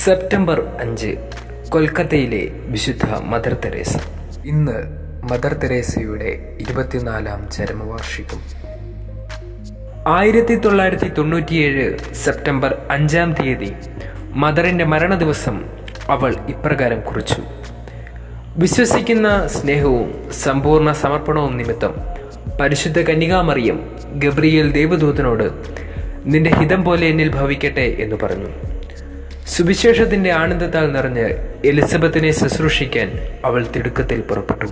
September അഞ്ച് കൊൽക്കത്തയിലെ വിശുദ്ധ മദർ തെരേസ ഇന്ന് മദർ തെരേസയുടെ ഇരുപത്തിനാലാം ചരമവാർഷികം ആയിരത്തി തൊള്ളായിരത്തി തൊണ്ണൂറ്റിയേഴ് സെപ്റ്റംബർ അഞ്ചാം തീയതി മദറിന്റെ മരണദിവസം അവൾ ഇപ്രകാരം കുറിച്ചു വിശ്വസിക്കുന്ന സ്നേഹവും സമ്പൂർണ്ണ സമർപ്പണവും നിമിത്തം പരിശുദ്ധ കന്യകാമറിയം ഗബ്രിയേൽ ദേവദൂതനോട് നിന്റെ ഹിതം പോലെ എന്നിൽ ഭവിക്കട്ടെ എന്ന് പറഞ്ഞു സുവിശേഷത്തിന്റെ ആനന്ദത്താൽ നിറഞ്ഞ് എലിസബത്തിനെ ശുശ്രൂഷിക്കാൻ അവൾ തിടുക്കത്തിൽ പുറപ്പെട്ടു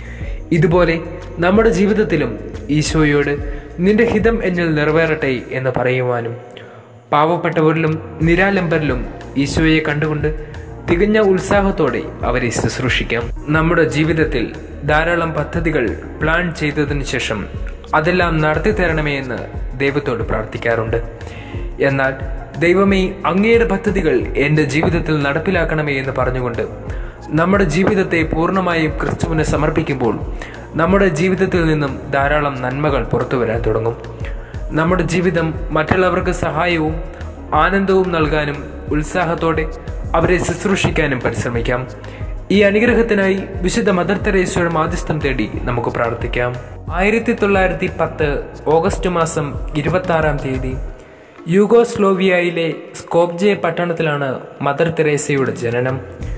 ഇതുപോലെ നമ്മുടെ ജീവിതത്തിലും ഈശോയോട് നിന്റെ ഹിതം എന്നിൽ നിറവേറട്ടെ എന്ന് പറയുവാനും പാവപ്പെട്ടവരിലും നിരാലംബരിലും ഈശോയെ കണ്ടുകൊണ്ട് തികഞ്ഞ ഉത്സാഹത്തോടെ അവരെ ശുശ്രൂഷിക്കാം നമ്മുടെ ജീവിതത്തിൽ ധാരാളം പദ്ധതികൾ പ്ലാൻ ചെയ്തതിനു ശേഷം അതെല്ലാം നടത്തി തരണമേ എന്ന് ദൈവത്തോട് പ്രാർത്ഥിക്കാറുണ്ട് എന്നാൽ ദൈവമേ അങ്ങയുടെ പദ്ധതികൾ എൻ്റെ ജീവിതത്തിൽ നടപ്പിലാക്കണമേ എന്ന് പറഞ്ഞുകൊണ്ട് നമ്മുടെ ജീവിതത്തെ പൂർണ്ണമായും ക്രിസ്തുവിന് സമർപ്പിക്കുമ്പോൾ നമ്മുടെ ജീവിതത്തിൽ നിന്നും ധാരാളം നന്മകൾ പുറത്തു വരാൻ തുടങ്ങും നമ്മുടെ ജീവിതം മറ്റുള്ളവർക്ക് സഹായവും ആനന്ദവും നൽകാനും ഉത്സാഹത്തോടെ അവരെ ശുശ്രൂഷിക്കാനും പരിശ്രമിക്കാം ഈ അനുഗ്രഹത്തിനായി വിശുദ്ധ മദർ തെരേസയുടെ മാധ്യസ്ഥം തേടി നമുക്ക് പ്രാർത്ഥിക്കാം ആയിരത്തി തൊള്ളായിരത്തി പത്ത് ഓഗസ്റ്റ് മാസം ഇരുപത്തി ആറാം തീയതി യൂഗോസ്ലോവിയയിലെ സ്കോപ്ജെ പട്ടണത്തിലാണ് മദർ തെരേസയുടെ ജനനം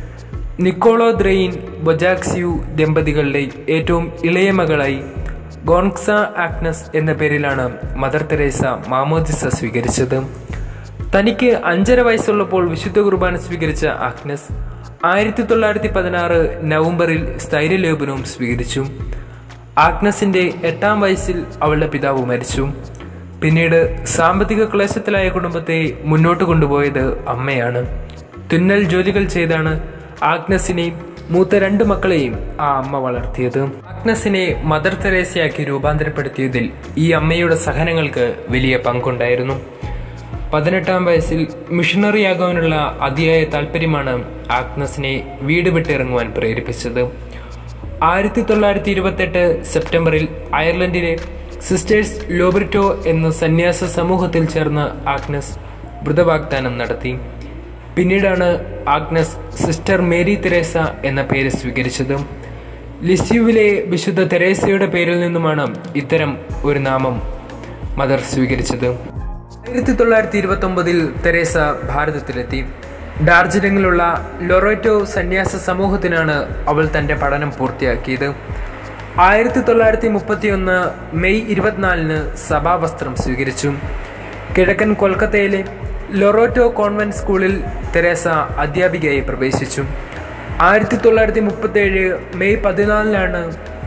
നിക്കോളോ ദ്രെയിൻ ബൊജാക്സിയു ദമ്പതികളുടെ ഏറ്റവും ഇളയ മകളായി ഗോൺക്സ ആഗ്നസ് എന്ന പേരിലാണ് മദർ തെരേസ മാമോദിസ സ്വീകരിച്ചത് തനിക്ക് അഞ്ചര വയസ്സുള്ളപ്പോൾ വിശുദ്ധ കുർബാന സ്വീകരിച്ച ആഗ്നസ് ആയിരത്തി തൊള്ളായിരത്തി പതിനാറ് നവംബറിൽ സ്ഥൈര്യലേപനവും സ്വീകരിച്ചു ആഗ്നസിന്റെ എട്ടാം വയസ്സിൽ അവളുടെ പിതാവ് മരിച്ചു പിന്നീട് സാമ്പത്തിക ക്ലേശത്തിലായ കുടുംബത്തെ മുന്നോട്ട് കൊണ്ടുപോയത് അമ്മയാണ് തുന്നൽ ജോലികൾ ചെയ്താണ് ആഗ്നസിനെയും മൂത്ത രണ്ട് മക്കളെയും ആ അമ്മ വളർത്തിയത് ആഗ്നസിനെ മദർ തെരേസയാക്കി രൂപാന്തരപ്പെടുത്തിയതിൽ ഈ അമ്മയുടെ സഹനങ്ങൾക്ക് വലിയ പങ്കുണ്ടായിരുന്നു പതിനെട്ടാം വയസ്സിൽ മിഷണറിയാകാനുള്ള അതിയായ താല്പര്യമാണ് ആഗ്നസിനെ വീട് വിട്ടിറങ്ങുവാൻ പ്രേരിപ്പിച്ചത് ആയിരത്തി തൊള്ളായിരത്തി ഇരുപത്തെട്ട് സെപ്റ്റംബറിൽ അയർലൻഡിലെ സിസ്റ്റേഴ്സ് ലോബ്രിറ്റോ എന്ന സന്യാസ സമൂഹത്തിൽ ചേർന്ന് ആഗ്നസ് വ്രതവാഗ്ദാനം നടത്തി പിന്നീടാണ് ആഗ്നസ് സിസ്റ്റർ മേരി തെരേസ എന്ന പേര് സ്വീകരിച്ചത് ലിസ്യുവിലെ വിശുദ്ധ തെരേസയുടെ പേരിൽ നിന്നുമാണ് ഇത്തരം ഒരു നാമം മദർ സ്വീകരിച്ചത് ആയിരത്തി തൊള്ളായിരത്തി ഇരുപത്തി ഒമ്പതിൽ തെരേസ ഭാരതത്തിലെത്തി ഡാർജിലിംഗിലുള്ള ലൊറോറ്റോ സന്യാസ സമൂഹത്തിനാണ് അവൾ തന്റെ പഠനം പൂർത്തിയാക്കിയത് ആയിരത്തി തൊള്ളായിരത്തി മുപ്പത്തിയൊന്ന് മെയ് ഇരുപത്തിനാലിന് സഭാവസ്ത്രം സ്വീകരിച്ചു കിഴക്കൻ കൊൽക്കത്തയിലെ ലൊറോറ്റോ കോൺവെന്റ് സ്കൂളിൽ തെരേസ അധ്യാപികയായി പ്രവേശിച്ചു ആയിരത്തി തൊള്ളായിരത്തി മുപ്പത്തേഴ് മെയ് പതിനാലിനാണ്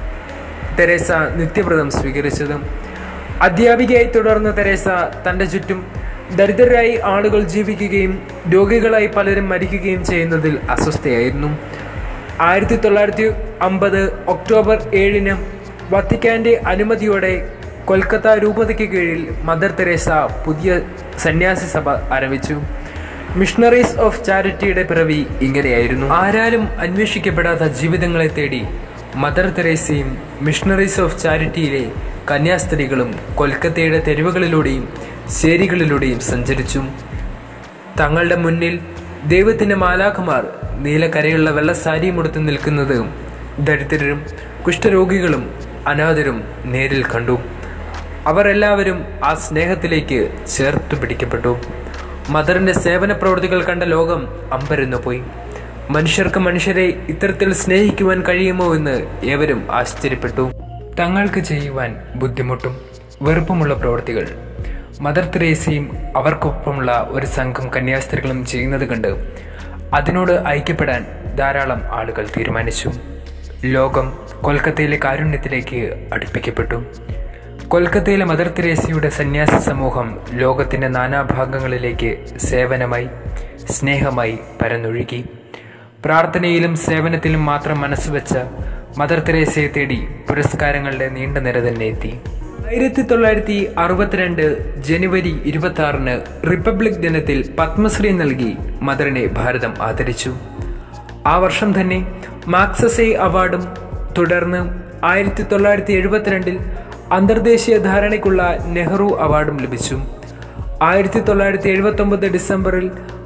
തെരേസ നിത്യവ്രതം സ്വീകരിച്ചത് അധ്യാപികയായി തുടർന്ന തെരേസ തന്റെ ചുറ്റും ദരിദ്രരായി ആളുകൾ ജീവിക്കുകയും രോഗികളായി പലരും മരിക്കുകയും ചെയ്യുന്നതിൽ അസ്വസ്ഥയായിരുന്നു ആയിരത്തി തൊള്ളായിരത്തി അമ്പത് ഒക്ടോബർ ഏഴിന് വത്തിക്കാന്റെ അനുമതിയോടെ കൊൽക്കത്ത രൂപതയ്ക്ക് കീഴിൽ മദർ തെരേസ പുതിയ സന്യാസി സഭ ആരംഭിച്ചു മിഷണറീസ് ഓഫ് ചാരിറ്റിയുടെ പിറവി ഇങ്ങനെയായിരുന്നു ആരാലും അന്വേഷിക്കപ്പെടാത്ത ജീവിതങ്ങളെ തേടി മദർ തെരേസയും മിഷണറീസ് ഓഫ് ചാരിറ്റിയിലെ കന്യാസ്ത്രീകളും കൊൽക്കത്തയുടെ തെരുവുകളിലൂടെയും ശേരികളിലൂടെയും സഞ്ചരിച്ചു തങ്ങളുടെ മുന്നിൽ ദൈവത്തിന്റെ മാലാഖമാർ നീലക്കരയുള്ള വെള്ളസാരിയും ഉടുത്ത് നിൽക്കുന്നത് ദരിദ്രരും കുഷ്ഠരോഗികളും അനാഥരും നേരിൽ കണ്ടു അവർ എല്ലാവരും ആ സ്നേഹത്തിലേക്ക് ചേർത്തു പിടിക്കപ്പെട്ടു മദറിന്റെ സേവന പ്രവൃത്തികൾ കണ്ട ലോകം അമ്പരന്നു പോയി മനുഷ്യർക്ക് മനുഷ്യരെ ഇത്തരത്തിൽ സ്നേഹിക്കുവാൻ കഴിയുമോ എന്ന് ഏവരും ആശ്ചര്യപ്പെട്ടു തങ്ങൾക്ക് ചെയ്യുവാൻ ബുദ്ധിമുട്ടും വെറുപ്പുമുള്ള പ്രവൃത്തികൾ മദർ തെരേസയും അവർക്കൊപ്പമുള്ള ഒരു സംഘം കന്യാസ്ത്രീകളും ചെയ്യുന്നത് കണ്ട് അതിനോട് ഐക്യപ്പെടാൻ ധാരാളം ആളുകൾ തീരുമാനിച്ചു ലോകം കൊൽക്കത്തയിലെ കാരുണ്യത്തിലേക്ക് അടുപ്പിക്കപ്പെട്ടു കൊൽക്കത്തയിലെ മദർ തെരേസയുടെ സന്യാസ സമൂഹം ലോകത്തിന്റെ നാനാഭാഗങ്ങളിലേക്ക് സേവനമായി സ്നേഹമായി പരന്നൊഴുകി പ്രാർത്ഥനയിലും സേവനത്തിലും മാത്രം മനസ്സുവെച്ച മദർ തെരേസയെ തേടി പുരസ്കാരങ്ങളുടെ നീണ്ട നിര തന്നെ എത്തി ആയിരത്തി തൊള്ളായിരത്തി അറുപത്തിരണ്ട് ജനുവരി ഇരുപത്തി ആറിന് റിപ്പബ്ലിക് ദിനത്തിൽ പത്മശ്രീ നൽകി മദറിനെ ഭാരതം ആദരിച്ചു ആ വർഷം തന്നെ മാക്സസെ അവാർഡും തുടർന്ന് ആയിരത്തി തൊള്ളായിരത്തി എഴുപത്തിരണ്ടിൽ അന്തർദേശീയ ധാരണയ്ക്കുള്ള നെഹ്റു അവാർഡും ലഭിച്ചു ആയിരത്തി തൊള്ളായിരത്തി എഴുപത്തി ഒമ്പത് ഡിസംബറിൽ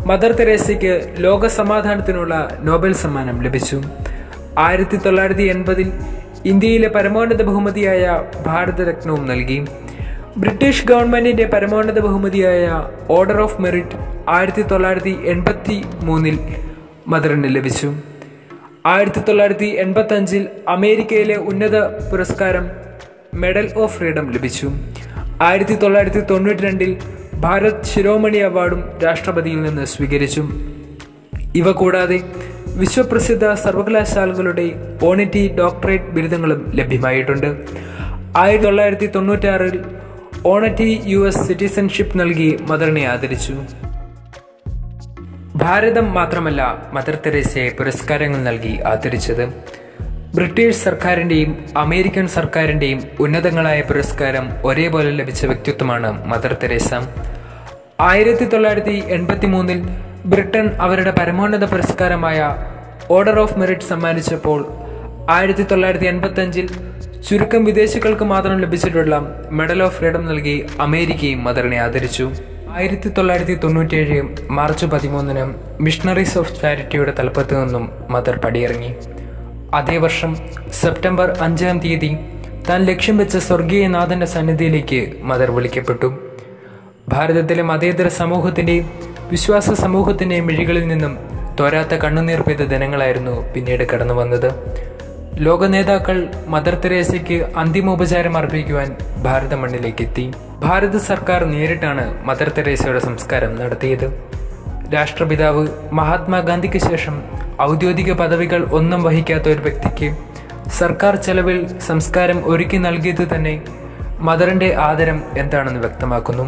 മദർ തെരേസയ്ക്ക് ലോക സമാധാനത്തിനുള്ള നോബൽ സമ്മാനം ലഭിച്ചു ആയിരത്തി തൊള്ളായിരത്തി എൺപതിൽ ഇന്ത്യയിലെ പരമോന്നത ബഹുമതിയായ ഭാരതരത്നവും നൽകി ബ്രിട്ടീഷ് ഗവൺമെന്റിന്റെ പരമോന്നത ബഹുമതിയായ ഓർഡർ ഓഫ് മെറിറ്റ് ആയിരത്തി തൊള്ളായിരത്തി എൺപത്തി മൂന്നിൽ മദറിന് ലഭിച്ചു ആയിരത്തി തൊള്ളായിരത്തി എൺപത്തി അഞ്ചിൽ അമേരിക്കയിലെ ഉന്നത പുരസ്കാരം മെഡൽ ഓഫ് ഫ്രീഡം ലഭിച്ചു ആയിരത്തി തൊള്ളായിരത്തി തൊണ്ണൂറ്റി രണ്ടിൽ ഭാരത് ശിരോമണി അവാർഡും രാഷ്ട്രപതിയിൽ നിന്ന് സ്വീകരിച്ചു ഇവ കൂടാതെ വിശ്വപ്രസിദ്ധ സർവകലാശാലകളുടെ ഓണിറ്റി ഡോക്ടറേറ്റ് ബിരുദങ്ങളും ലഭ്യമായിട്ടുണ്ട് ആയിരത്തി തൊള്ളായിരത്തി തൊണ്ണൂറ്റാറിൽ ഓണറ്റി യു എസ് സിറ്റിസൺഷിപ്പ് നൽകി മദറിനെ ആദരിച്ചു ഭാരതം മാത്രമല്ല മദർ തെരേസയെ പുരസ്കാരങ്ങൾ നൽകി ആദരിച്ചത് ബ്രിട്ടീഷ് സർക്കാരിന്റെയും അമേരിക്കൻ സർക്കാരിന്റെയും ഉന്നതങ്ങളായ പുരസ്കാരം ഒരേപോലെ ലഭിച്ച വ്യക്തിത്വമാണ് മദർ തെരേസ ആയിരത്തി തൊള്ളായിരത്തി എൺപത്തി മൂന്നിൽ ബ്രിട്ടൻ അവരുടെ പരമോന്നത പുരസ്കാരമായ ഓർഡർ ഓഫ് മെറിറ്റ് സമ്മാനിച്ചപ്പോൾ ആയിരത്തി തൊള്ളായിരത്തി എൺപത്തി അഞ്ചിൽ ചുരുക്കം വിദേശികൾക്ക് മാത്രം ലഭിച്ചിട്ടുള്ള മെഡൽ ഓഫ് ഫ്രീഡം നൽകി അമേരിക്കയും മദറിനെ ആദരിച്ചു ആയിരത്തി തൊള്ളായിരത്തി തൊണ്ണൂറ്റിയേഴ് മാർച്ച് പതിമൂന്നിന് മിഷണറീസ് ഓഫ് ചാരിറ്റിയുടെ തലപ്പത്ത് നിന്നും മദർ പടിയിറങ്ങി അതേ വർഷം സെപ്റ്റംബർ അഞ്ചാം തീയതി താൻ ലക്ഷ്യം വെച്ച സ്വർഗീയ നാഥന്റെ സന്നിധിയിലേക്ക് മദർ വിളിക്കപ്പെട്ടു ഭാരതത്തിലെ മതേതര സമൂഹത്തിന്റെയും വിശ്വാസ സമൂഹത്തിന്റെയും മിഴികളിൽ നിന്നും തോരാത്ത കണ്ണുനീർ പെയ്ത ദിനങ്ങളായിരുന്നു പിന്നീട് കടന്നു വന്നത് ലോക നേതാക്കൾ മദർ തെരേസയ്ക്ക് അന്തിമോപചാരം അർപ്പിക്കുവാൻ ഭാരത മണ്ണിലേക്ക് എത്തി ഭാരത സർക്കാർ നേരിട്ടാണ് മദർ തെരേസയുടെ സംസ്കാരം നടത്തിയത് രാഷ്ട്രപിതാവ് മഹാത്മാഗാന്ധിക്ക് ശേഷം ഔദ്യോഗിക പദവികൾ ഒന്നും വഹിക്കാത്ത ഒരു വ്യക്തിക്ക് സർക്കാർ ചെലവിൽ സംസ്കാരം ഒരുക്കി നൽകിയത് തന്നെ മദറിന്റെ ആദരം എന്താണെന്ന് വ്യക്തമാക്കുന്നു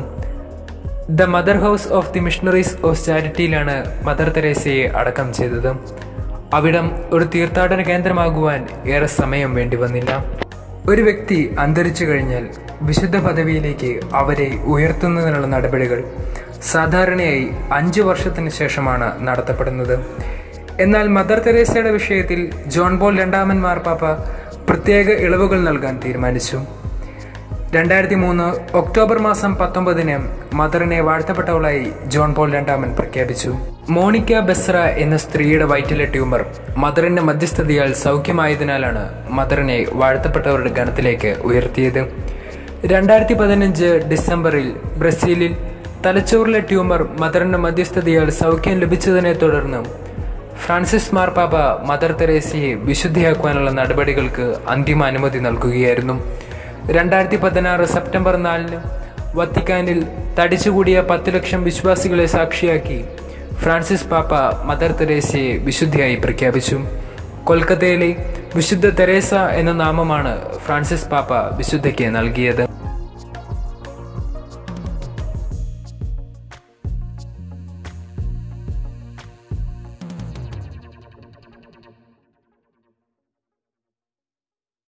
the Mother House of the Missionaries of ചാരിറ്റിയിലാണ് മദർ തെരേസയെ അടക്കം ചെയ്തത് അവിടം ഒരു തീർത്ഥാടന കേന്ദ്രമാകുവാൻ ഏറെ സമയം വേണ്ടി വന്നില്ല ഒരു വ്യക്തി അന്തരിച്ചു കഴിഞ്ഞാൽ വിശുദ്ധ പദവിയിലേക്ക് അവരെ ഉയർത്തുന്നതിനുള്ള നടപടികൾ സാധാരണയായി അഞ്ചു വർഷത്തിന് ശേഷമാണ് നടത്തപ്പെടുന്നത് എന്നാൽ മദർ തെരേസയുടെ വിഷയത്തിൽ ജോൺ പോൾ രണ്ടാമൻ മാർപ്പാപ്പ പ്രത്യേക ഇളവുകൾ നൽകാൻ തീരുമാനിച്ചു രണ്ടായിരത്തി മൂന്ന് ഒക്ടോബർ മാസം പത്തൊമ്പതിന് മദറിനെ വാഴ്ത്തപ്പെട്ടവളായി ജോൺ പോൾ രണ്ടാമൻ പ്രഖ്യാപിച്ചു മോണിക്ക ബെസ്ര എന്ന സ്ത്രീയുടെ വയറ്റിലെ ട്യൂമർ മദറിന്റെ മധ്യസ്ഥതയാൽ സൗഖ്യമായതിനാലാണ് മദറിനെ വാഴ്ത്തപ്പെട്ടവരുടെ ഗണത്തിലേക്ക് ഉയർത്തിയത് രണ്ടായിരത്തി പതിനഞ്ച് ഡിസംബറിൽ ബ്രസീലിൽ തലച്ചോറിലെ ട്യൂമർ മദറിന്റെ മധ്യസ്ഥതയാൽ സൗഖ്യം ലഭിച്ചതിനെ തുടർന്ന് ഫ്രാൻസിസ് മാർപ്പാപ്പ മദർ തെരേസയെ വിശുദ്ധിയാക്കുവാനുള്ള നടപടികൾക്ക് അന്തിമ അനുമതി നൽകുകയായിരുന്നു രണ്ടായിരത്തി പതിനാറ് സെപ്റ്റംബർ നാലിന് വത്തിക്കാനിൽ തടിച്ചുകൂടിയ പത്ത് ലക്ഷം വിശ്വാസികളെ സാക്ഷിയാക്കി ഫ്രാൻസിസ് പാപ്പ മദർ തെരേസയെ വിശുദ്ധിയായി പ്രഖ്യാപിച്ചു കൊൽക്കത്തയിലെ വിശുദ്ധ തെരേസ എന്ന നാമമാണ് ഫ്രാൻസിസ് പാപ്പ വിശുദ്ധയ്ക്ക് നൽകിയത്